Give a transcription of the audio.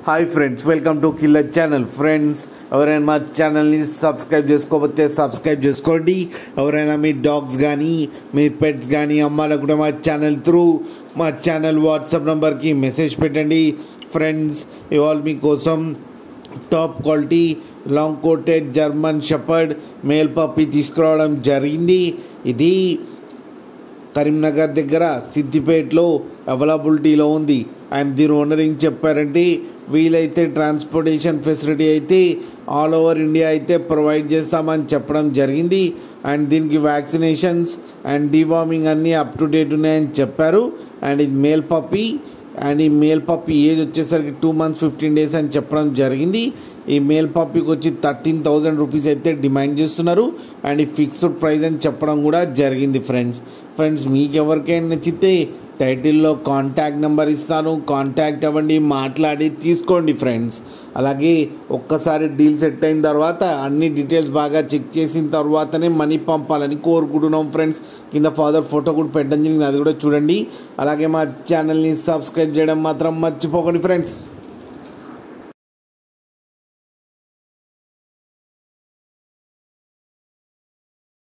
hi friends welcome to killer channel friends ఎవరైనా మా ఛానల్ని సబ్స్క్రైబ్ చేసుకోకపోతే సబ్స్క్రైబ్ చేసుకోండి ఎవరైనా మీ డాగ్స్ కానీ మీ పెట్స్ కానీ అమ్మాలకు కూడా మా ఛానల్ త్రూ మా ఛానల్ వాట్సాప్ నెంబర్కి మెసేజ్ పెట్టండి ఫ్రెండ్స్ ఇవాళ మీకోసం top quality long coated German shepherd male puppy తీసుకురావడం జరిగింది ఇది కరీంనగర్ దగ్గర సిద్దిపేటలో అవైలబిలిటీలో ఉంది అండ్ దీని ఓనర్ ఏం చెప్పారంటే వీలైతే ట్రాన్స్పోర్టేషన్ ఫెసిలిటీ అయితే ఆల్ ఓవర్ ఇండియా అయితే ప్రొవైడ్ చేస్తామని చెప్పడం జరిగింది అండ్ దీనికి వ్యాక్సినేషన్స్ అండ్ డివార్మింగ్ అన్నీ అప్ టు డేట్ ఉన్నాయని చెప్పారు అండ్ ఇది మేల్ పప్పి అండ్ ఈ మేల్ పప్పి ఏజ్ వచ్చేసరికి టూ మంత్స్ ఫిఫ్టీన్ డేస్ అని చెప్పడం జరిగింది ఈ మేల్ పప్పీకి వచ్చి థర్టీన్ థౌజండ్ రూపీస్ అయితే డిమాండ్ చేస్తున్నారు అండ్ ఈ ఫిక్స్డ్ ప్రైస్ అని చెప్పడం కూడా జరిగింది ఫ్రెండ్స్ ఫ్రెండ్స్ మీకు ఎవరికైనా నచ్చితే టైటిల్లో కాంటాక్ట్ నెంబర్ ఇస్తాను కాంటాక్ట్ అవ్వండి మాట్లాడి తీసుకోండి ఫ్రెండ్స్ అలాగే ఒక్కసారి డీల్ సెట్ అయిన తర్వాత అన్ని డీటెయిల్స్ బాగా చెక్ చేసిన తర్వాతనే మనీ పంపాలని కోరుకుంటున్నాం ఫ్రెండ్స్ కింద ఫాదర్ ఫోటో కూడా పెట్టడం జరిగింది అది కూడా చూడండి అలాగే మా ఛానల్ని సబ్స్క్రైబ్ చేయడం మాత్రం మర్చిపోకండి ఫ్రెండ్స్